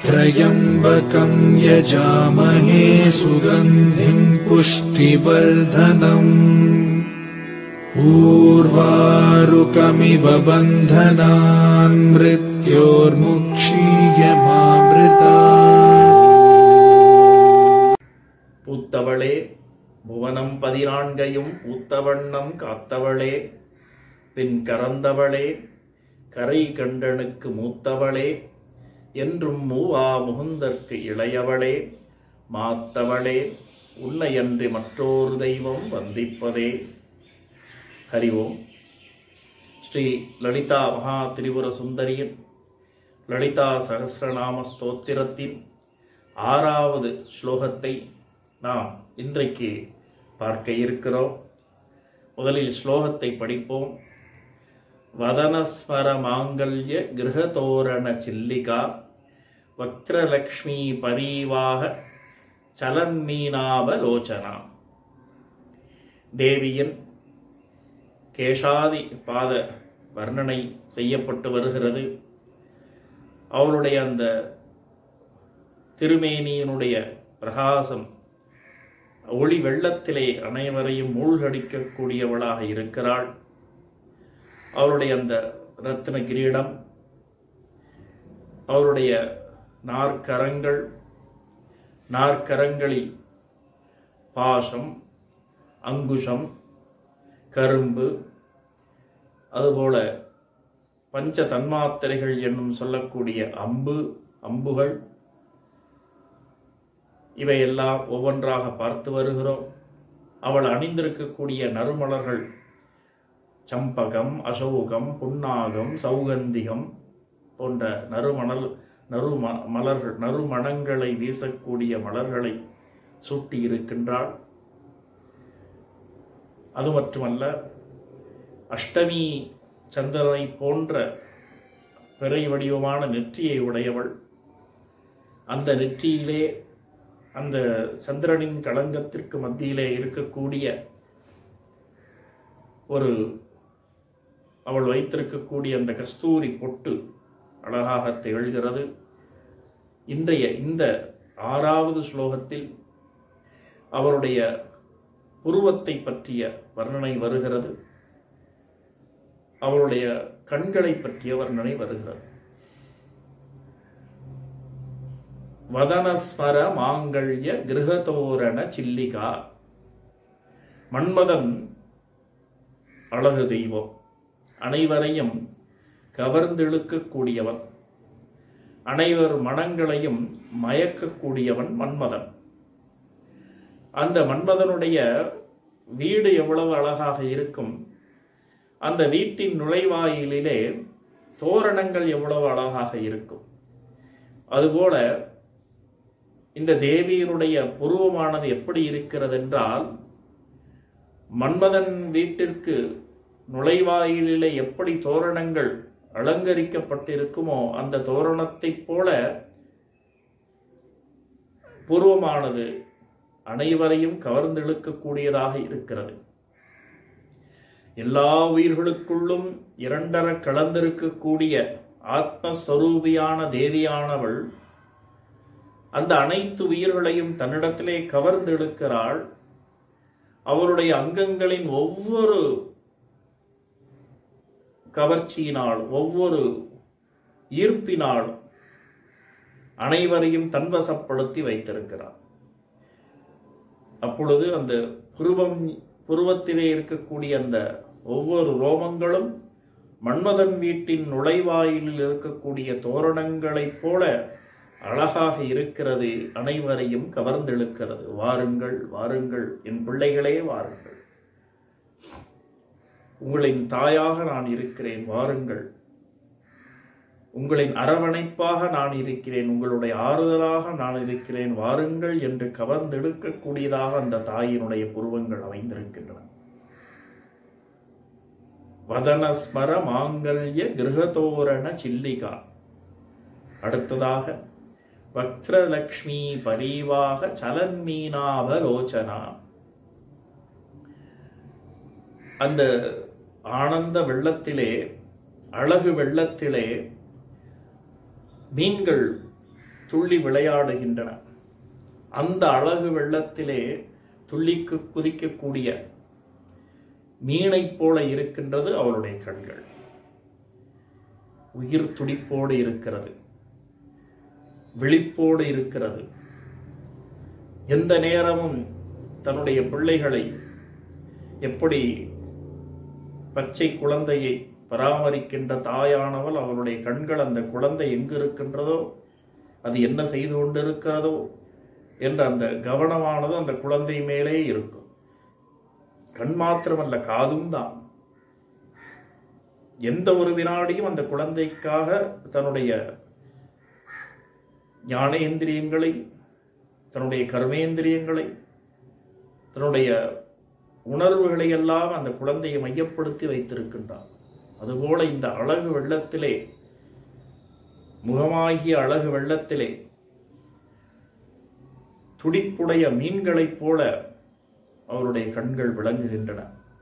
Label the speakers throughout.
Speaker 1: त्र्यम्बकम् यजामहे सुगन्धिम् पुष्टिवर्धनम् ऊर्वारुकमिव बन्धनान् मृत्योर्मुक्षीयमामृतात्
Speaker 2: பூத்தவளே புவனம் பதினான்கையும் பூத்தவண்ணம் காத்தவளே பின் கறந்தவளே கரை கண்டனுக்கு மூத்தவளே என்றும் மூவா முகுந்தற்கு இளையவளே மாத்தவளே உன்னையன்றி மற்றொரு தெய்வம் வந்திப்பதே ஹரி ஓம் ஸ்ரீ லலிதா மகா திரிபுர சுந்தரியின் லலிதா சகசிரநாம ஸ்தோத்திரத்தின் ஆறாவது ஸ்லோகத்தை நாம் இன்றைக்கு பார்க்க இருக்கிறோம் முதலில் ஸ்லோகத்தை படிப்போம் வதனஸ்மர மாங்கல்ய கிரகதோரண சில்லிகா வக்ரலக்ஷ்மி பரீவாக சலன்மீனாவலோச்சனா தேவியின் கேஷாதி பாத வர்ணனை செய்யப்பட்டு வருகிறது அவருடைய அந்த திருமேனியினுடைய பிரகாசம் ஒளி வெள்ளத்திலே அனைவரையும் மூழ்கடிக்கக்கூடியவளாக இருக்கிறாள் அவருடைய அந்த ரத்தின கிரீடம் அவருடைய நாற்கரங்கள் நாற்கரங்களில் பாசம் அங்குஷம் கரும்பு அதுபோல பஞ்ச தன்மாத்திரைகள் என்னும் சொல்லக்கூடிய அம்பு அம்புகள் இவையெல்லாம் ஒவ்வொன்றாக பார்த்து வருகிறோம் அவள் அணிந்திருக்கக்கூடிய நறுமலர்கள் சம்பகம் அசோகம் புன்னாகம் சௌகந்திகம் போன்ற நறுமணல் நறு ம- மலர்கள் நறுமணங்களை வீசக்கூடிய மலர்களை சூட்டி இருக்கின்றாள் அது மட்டுமல்ல அஷ்டமி சந்திரனை போன்ற பிறை வடிவமான நெற்றியை உடையவள் அந்த நெற்றியிலே அந்த சந்திரனின் களங்கத்திற்கு மத்தியிலே இருக்கக்கூடிய ஒரு அவள் வைத்திருக்கக்கூடிய அந்த கஸ்தூரி பொட்டு அழகாக திகழ்கிறது இன்றைய இந்த ஆறாவது ஸ்லோகத்தில் அவருடைய புருவத்தை பற்றிய வர்ணனை வருகிறது அவருடைய கண்களை பற்றிய வர்ணனை வருகிறது வதனஸ்மர மாங்கல்ய கிரகதோரண சில்லிகா மன்மதன் அழகு தெய்வம் அனைவரையும் கவர்ந்திழுக்கக்கூடியவன் அனைவர் மனங்களையும் மயக்கக்கூடியவன் மன்மதன் அந்த மன்மதனுடைய வீடு எவ்வளவு அழகாக இருக்கும் அந்த வீட்டின் நுழைவாயிலிலே தோரணங்கள் எவ்வளவு அழகாக இருக்கும் அதுபோல இந்த தேவியினுடைய புருவமானது எப்படி இருக்கிறது என்றால் மன்மதன் வீட்டிற்கு நுழைவாயிலிலே எப்படி தோரணங்கள் அலங்கரிக்கப்பட்டிருக்குமோ அந்த தோரணத்தைப் போல புருவமானது அனைவரையும் கவர்ந்தெழுக்கக்கூடியதாக இருக்கிறது எல்லா உயிர்களுக்குள்ளும் இரண்டர கலந்திருக்கக்கூடிய ஆத்மஸ்வரூபியான தேவியானவள் அந்த அனைத்து உயிர்களையும் தன்னிடத்திலே கவர்ந்தெடுக்கிறாள் அவருடைய அங்கங்களின் ஒவ்வொரு கவர்ச்சியினால் ஒவ்வொரு ஈர்ப்பினால் அனைவரையும் தன்வசப்படுத்தி வைத்திருக்கிறார் அப்பொழுது அந்த புருவம் புருவத்திலே இருக்கக்கூடிய அந்த ஒவ்வொரு ரோமங்களும் மன்மதன் வீட்டின் நுழைவாயிலில் இருக்கக்கூடிய தோரணங்களைப் போல அழகாக இருக்கிறது அனைவரையும் கவர்ந்தெழுக்கிறது வாருங்கள் வாருங்கள் என் பிள்ளைகளே வாருங்கள் உங்களின் தாயாக நான் இருக்கிறேன் வாருங்கள் உங்களின் அரவணைப்பாக நான் இருக்கிறேன் உங்களுடைய ஆறுதலாக நான் இருக்கிறேன் வாருங்கள் என்று கவர்ந்தெடுக்கக்கூடியதாக அந்த தாயினுடைய புருவங்கள் அமைந்திருக்கின்றன வதனஸ்மர மாங்கல்ய கிரகதோரண சில்லிகா அடுத்ததாக வக்ரலக்ஷ்மி பரிவாக சலன்மீனாவலோச்சனா அந்த ஆனந்த வெள்ளத்திலே அழகு வெள்ளத்திலே மீன்கள் துள்ளி விளையாடுகின்றன அந்த அழகு வெள்ளத்திலே துள்ளிக்கு குதிக்கக்கூடிய மீனைப் போல இருக்கின்றது அவளுடைய கண்கள் உயிர் துடிப்போடு இருக்கிறது விழிப்போடு இருக்கிறது எந்த நேரமும் தன்னுடைய பிள்ளைகளை எப்படி பச்சை குழந்தையை பராமரிக்கின்ற தாயானவள் அவளுடைய கண்கள் அந்த குழந்தை எங்கு இருக்கின்றதோ அது என்ன செய்து கொண்டிருக்கிறதோ என்ற அந்த கவனமானது அந்த குழந்தை மேலே இருக்கும் கண் மாத்திரமல்ல காதும் தான் எந்த ஒரு வினாடியும் அந்த குழந்தைக்காக தன்னுடைய ஞானேந்திரியங்களை தன்னுடைய கர்மேந்திரியங்களை தன்னுடைய உணர்வுகளை எல்லாம் அந்த குழந்தையை மையப்படுத்தி வைத்திருக்கின்றார் அதுபோல இந்த அழகு வெள்ளத்திலே முகமாகிய அழகு வெள்ளத்திலே துடிப்புடைய மீன்களைப் போல அவருடைய கண்கள் விளங்குகின்றன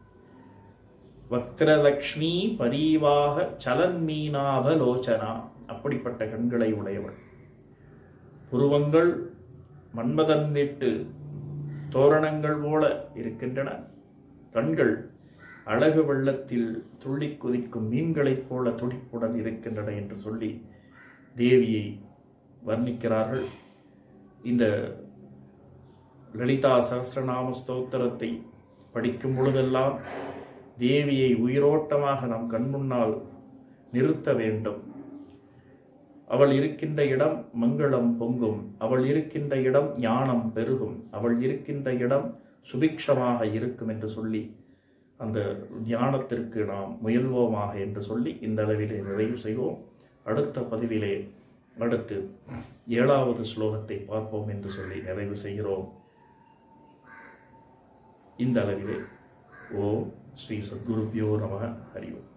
Speaker 2: வக்ரலக்ஷ்மி பரீவாக சலன்மீனாபலோச்சனா அப்படிப்பட்ட கண்களை உடையவள் புருவங்கள் மன்மதன் வீட்டு தோரணங்கள் போல இருக்கின்றன கண்கள் அழகு வெள்ளத்தில் துள்ளி குதிக்கும் மீன்களைப் போல துடிப்புடன் இருக்கின்றன என்று சொல்லி தேவியை வர்ணிக்கிறார்கள் இந்த லலிதா சகஸ்ரநாம ஸ்தோத்திரத்தை படிக்கும் பொழுதெல்லாம் தேவியை உயிரோட்டமாக நம் கண்முன்னால் நிறுத்த வேண்டும் அவள் இருக்கின்ற இடம் மங்களம் பொங்கும் அவள் இருக்கின்ற இடம் ஞானம் பெருகும் அவள் இருக்கின்ற இடம் சுபிக்ஷமாக இருக்கும் என்று சொல்லி அந்த தியானத்திற்கு நாம் முயல்வோமாக என்று சொல்லி இந்த அளவிலே நிறைவு செய்வோம் அடுத்த பதிவிலே அடுத்து ஏழாவது ஸ்லோகத்தை பார்ப்போம் என்று சொல்லி நிறைவு செய்கிறோம் இந்த அளவிலே ஓம் ஸ்ரீ சத்குருபியோ நம ஹரி ஓம்